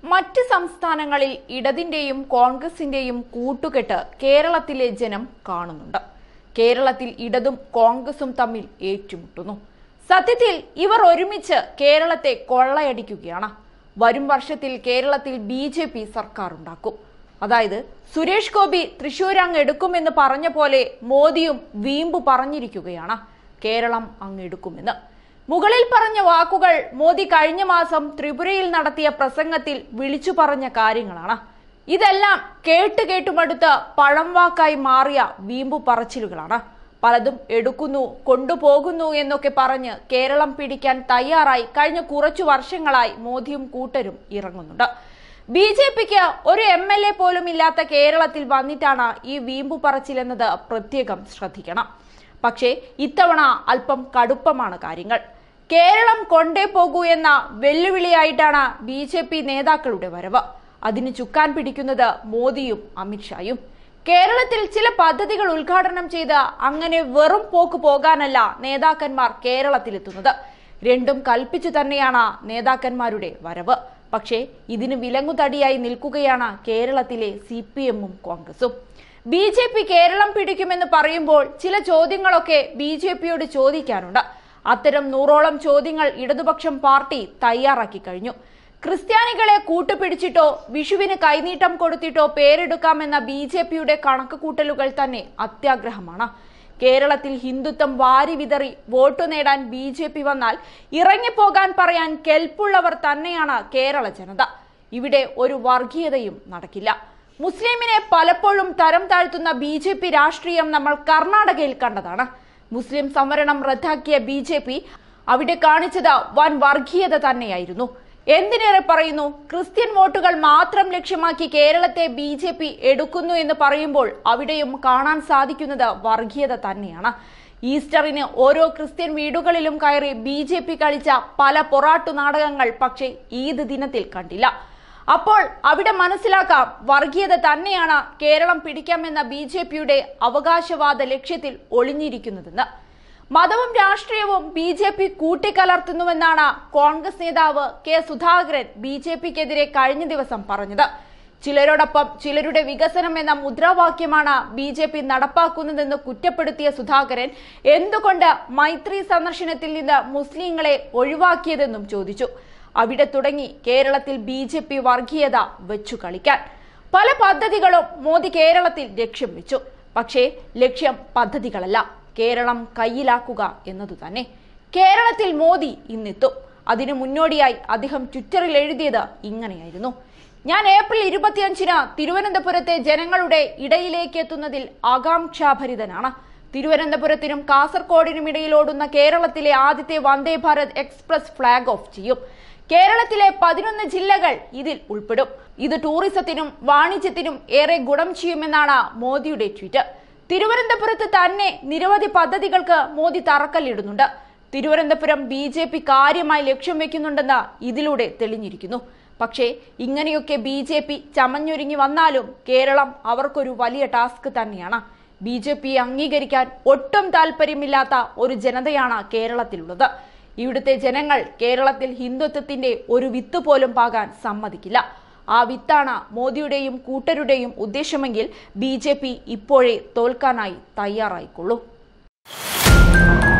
മറ്റ് സംസ്ഥാനങ്ങളിൽ ഇടതിന്റെയും കോൺഗ്രസിന്റെയും കൂട്ടുകെട്ട് കേരളത്തിലെ ജനം കാണുന്നുണ്ട് കേരളത്തിൽ ഇടതും കോൺഗ്രസും തമ്മിൽ ഏറ്റുമുട്ടുന്നു സത്യത്തിൽ ഇവർ ഒരുമിച്ച് കേരളത്തെ കൊള്ളയടിക്കുകയാണ് വരും വർഷത്തിൽ കേരളത്തിൽ ബി ജെ പി സർക്കാർ ഉണ്ടാക്കും അതായത് സുരേഷ് ഗോപി തൃശൂർ അങ്ങ് എടുക്കുമെന്ന് പറഞ്ഞ പോലെ മോദിയും വീമ്പ് പറഞ്ഞിരിക്കുകയാണ് കേരളം അങ്ങ് എടുക്കുമെന്ന് മുകളിൽ പറഞ്ഞ വാക്കുകൾ മോദി കഴിഞ്ഞ മാസം ത്രിപുരയിൽ നടത്തിയ പ്രസംഗത്തിൽ വിളിച്ചു പറഞ്ഞ കാര്യങ്ങളാണ് ഇതെല്ലാം കേട്ട് കേട്ടുമടുത്ത് പഴം വാക്കായി മാറിയ വീമ്പു പറച്ചിലുകളാണ് പലതും എടുക്കുന്നു കൊണ്ടുപോകുന്നു എന്നൊക്കെ പറഞ്ഞ് കേരളം പിടിക്കാൻ തയ്യാറായി കഴിഞ്ഞ കുറച്ചു വർഷങ്ങളായി മോദിയും കൂട്ടരും ഇറങ്ങുന്നുണ്ട് ബി ജെ പിക്ക് ഒരു എം എൽ എ പോലും ഇല്ലാത്ത കേരളത്തിൽ വന്നിട്ടാണ് ഈ വീമ്പു പറച്ചിലെന്നത് പ്രത്യേകം ശ്രദ്ധിക്കണം പക്ഷേ ഇത്തവണ അല്പം കടുപ്പമാണ് കാര്യങ്ങൾ കേരളം കൊണ്ടേ പോകൂ എന്ന വെല്ലുവിളിയായിട്ടാണ് ബി ജെ പി നേതാക്കളുടെ വരവ് അതിന് ചുക്കാൻ പിടിക്കുന്നത് മോദിയും അമിത്ഷായും കേരളത്തിൽ ചില പദ്ധതികൾ ഉദ്ഘാടനം ചെയ്ത് അങ്ങനെ വെറും പോക്ക് പോകാനല്ല നേതാക്കന്മാർ കേരളത്തിലെത്തുന്നത് രണ്ടും കൽപ്പിച്ചു തന്നെയാണ് നേതാക്കന്മാരുടെ വരവ് പക്ഷേ ഇതിന് വിലങ്ങുതടിയായി നിൽക്കുകയാണ് കേരളത്തിലെ സി പി എമ്മും കോൺഗ്രസും ബി ജെ പി കേരളം പിടിക്കുമെന്ന് പറയുമ്പോൾ ചില ചോദ്യങ്ങളൊക്കെ ബി ജെ പിയോട് ചോദിക്കാനുണ്ട് അത്തരം നൂറോളം ചോദ്യങ്ങൾ ഇടതുപക്ഷം പാർട്ടി തയ്യാറാക്കി കഴിഞ്ഞു ക്രിസ്ത്യാനികളെ കൂട്ടുപിടിച്ചിട്ടോ വിഷുവിന് കൈനീട്ടം കൊടുത്തിട്ടോ പേരെടുക്കാമെന്ന ബി ജെ പിയുടെ കണക്കുകൂട്ടലുകൾ തന്നെ അത്യാഗ്രഹമാണ് കേരളത്തിൽ ഹിന്ദുത്വം വാരി വിതറി വോട്ട് നേടാൻ ബി ജെ പി വന്നാൽ ഇറങ്ങിപ്പോകാൻ പറയാൻ കെൽപ്പുള്ളവർ തന്നെയാണ് കേരള ജനത ഇവിടെ ഒരു വർഗീയതയും നടക്കില്ല മുസ്ലിമിനെ പലപ്പോഴും തരം താഴ്ത്തുന്ന ബി ജെ പി രാഷ്ട്രീയം നമ്മൾ കർണാടകയിൽ കണ്ടതാണ് മുസ്ലിം സംവരണം റദ്ദാക്കിയ ബി ജെ പി അവിടെ കാണിച്ചത് വൻ വർഗീയത തന്നെയായിരുന്നു എന്തിനേറെ പറയുന്നു ക്രിസ്ത്യൻ വോട്ടുകൾ മാത്രം ലക്ഷ്യമാക്കി കേരളത്തെ ബി ജെ പി എടുക്കുന്നു എന്ന് പറയുമ്പോൾ അവിടെയും കാണാൻ സാധിക്കുന്നത് വർഗീയത തന്നെയാണ് ഈസ്റ്ററിന് ഓരോ ക്രിസ്ത്യൻ വീടുകളിലും കയറി ബി ജെ പി കളിച്ച പല പൊറാട്ടു നാടകങ്ങൾ പക്ഷേ ഈദ് ദിനത്തിൽ കണ്ടില്ല അപ്പോൾ അവിടെ മനസ്സിലാക്കാം വർഗീയത തന്നെയാണ് കേരളം പിടിക്കാമെന്ന ബി ജെ പിയുടെ അവകാശവാദ ലക്ഷ്യത്തിൽ ഒളിഞ്ഞിരിക്കുന്നതെന്ന് മതവും രാഷ്ട്രീയവും ബി ജെ പി കൂട്ടിക്കലർത്തുന്നുവെന്നാണ് കോൺഗ്രസ് നേതാവ് കെ സുധാകരൻ ബി ജെ പിക്കെതിരെ കഴിഞ്ഞ ദിവസം പറഞ്ഞത് ചിലരോടൊപ്പം ചിലരുടെ വികസനം എന്ന മുദ്രാവാക്യമാണ് ബി ജെ പി നടപ്പാക്കുന്നതെന്ന് കുറ്റപ്പെടുത്തിയ സുധാകരൻ എന്തുകൊണ്ട് മൈത്രി സന്ദർശനത്തിൽ നിന്ന് മുസ്ലിങ്ങളെ ഒഴിവാക്കിയതെന്നും ചോദിച്ചു അവിടെ തുടങ്ങി കേരളത്തിൽ ബി ജെ പി വർഗീയത വെച്ചു കളിക്കാൻ പല പദ്ധതികളും മോദി കേരളത്തിൽ ലക്ഷ്യം വെച്ചു പക്ഷേ ലക്ഷ്യം പദ്ധതികളല്ല കേരളം കയ്യിലാക്കുക എന്നതു തന്നെ കേരളത്തിൽ മോദി ഇന്നെത്തും അതിനു മുന്നോടിയായി അദ്ദേഹം ട്വിറ്ററിൽ എഴുതിയത് ഇങ്ങനെയായിരുന്നു ഞാൻ ഏപ്രിൽ ഇരുപത്തിയഞ്ചിന് തിരുവനന്തപുരത്തെ ജനങ്ങളുടെ ഇടയിലേക്ക് എത്തുന്നതിൽ ആകാംക്ഷാഭരിതനാണ് തിരുവനന്തപുരത്തിനും കാസർഗോഡിനും ഇടയിൽ ഓടുന്ന കേരളത്തിലെ ആദ്യത്തെ Vande Bharat express flag off ചെയ്യും കേരളത്തിലെ പതിനൊന്ന് ജില്ലകൾ ഇതിൽ ഉൾപ്പെടും ഇത് ടൂറിസത്തിനും വാണിജ്യത്തിനും ഏറെ ഗുണം ചെയ്യുമെന്നാണ് മോദിയുടെ ട്വീറ്റ് തിരുവനന്തപുരത്ത് തന്നെ നിരവധി പദ്ധതികൾക്ക് മോദി തറക്കല്ലിടുന്നുണ്ട് തിരുവനന്തപുരം ബി ജെ പി കാര്യമായി ലക്ഷ്യം വെക്കുന്നുണ്ടെന്ന് ഇതിലൂടെ തെളിഞ്ഞിരിക്കുന്നു പക്ഷേ ഇങ്ങനെയൊക്കെ ബി ജെ പി ചമഞ്ഞൊരുങ്ങി വന്നാലും കേരളം അവർക്കൊരു വലിയ ടാസ്ക് തന്നെയാണ് ബി ജെ പി അംഗീകരിക്കാൻ ഒട്ടും താല്പര്യമില്ലാത്ത ഒരു ജനതയാണ് കേരളത്തിലുള്ളത് ഇവിടുത്തെ ജനങ്ങൾ കേരളത്തിൽ ഹിന്ദുത്വത്തിന്റെ ഒരു വിത്ത് പോലും പാകാൻ സമ്മതിക്കില്ല ആ വിത്താണ് മോദിയുടെയും കൂട്ടരുടെയും ഉദ്ദേശമെങ്കിൽ ബി ജെ പി ഇപ്പോഴേ തോൽക്കാനായി തയ്യാറായിക്കൊള്ളൂ